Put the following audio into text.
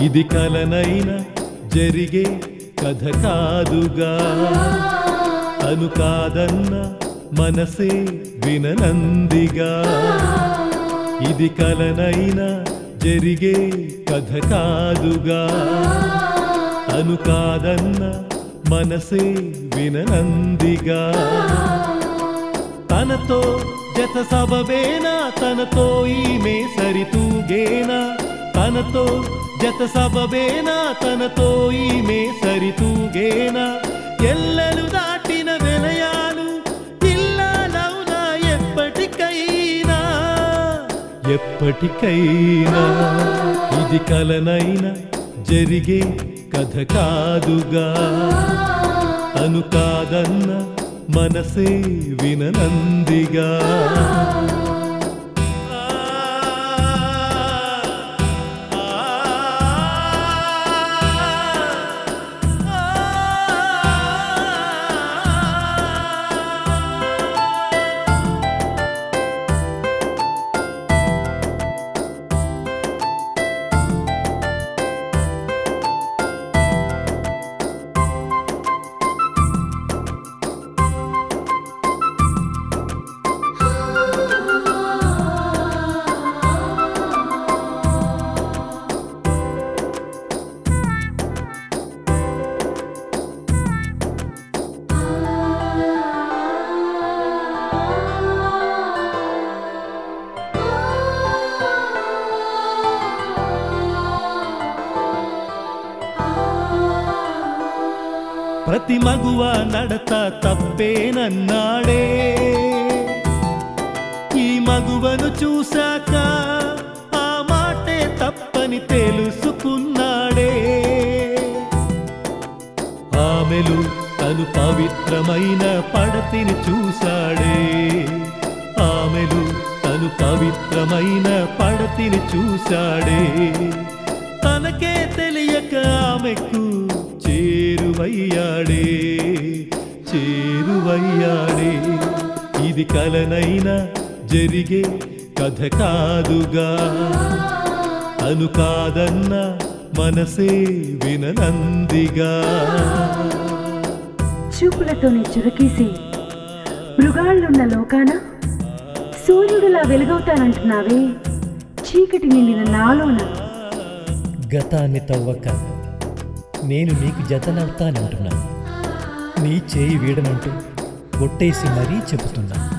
ఇది కలనైనా జరిగే కథ కాదుగా అను కాదన్న మనసే విననందిగా ఇది కలనైనా జరిగే కథ కాదుగా అను కాదన్న మనసే విననందిగా తనతో జత సబబేనా తనతో ఈమె సరితూగేనా తనతో జత సబబేనా తనతో ఈమె సరితూగేనా ఎల్లలు దాటిన వినయాలు ఇల్లాలవునా ఎప్పటికైనా ఎప్పటికైనా ఇది కలనైనా జరిగే కథ కాదుగా అను కాదన్న మనసే విననందిగా ప్రతి మగువ నడత తప్పేనన్నాడే ఈ మగువను చూశాక ఆ మాటే తప్పని తెలుసుకున్నాడే ఆమెలు తను పవిత్రమైన పడతిని చూశాడే ఆమెలు తను పవిత్రమైన పడతిని చూశాడే తనకే తెలియక ఆమెకు చేరువయ్యాడే చేరువయ్యాడే ఇది కలనైనా జరిగే కథ కాదుగా అను కాదన్న మనసే విననందిగా చూపులతోనే చురకేసి మృగాళ్ళున్న లోకాన సూర్యుడిలా వెలుగవుతానంటున్నావే చీకటి నిండిన నాలోన గతాన్ని తవ్వక నేను నీకు జతనవుతానంటున్నా నీ చేయి వీడనంటూ ఒట్టేసి మరీ చెబుతున్నా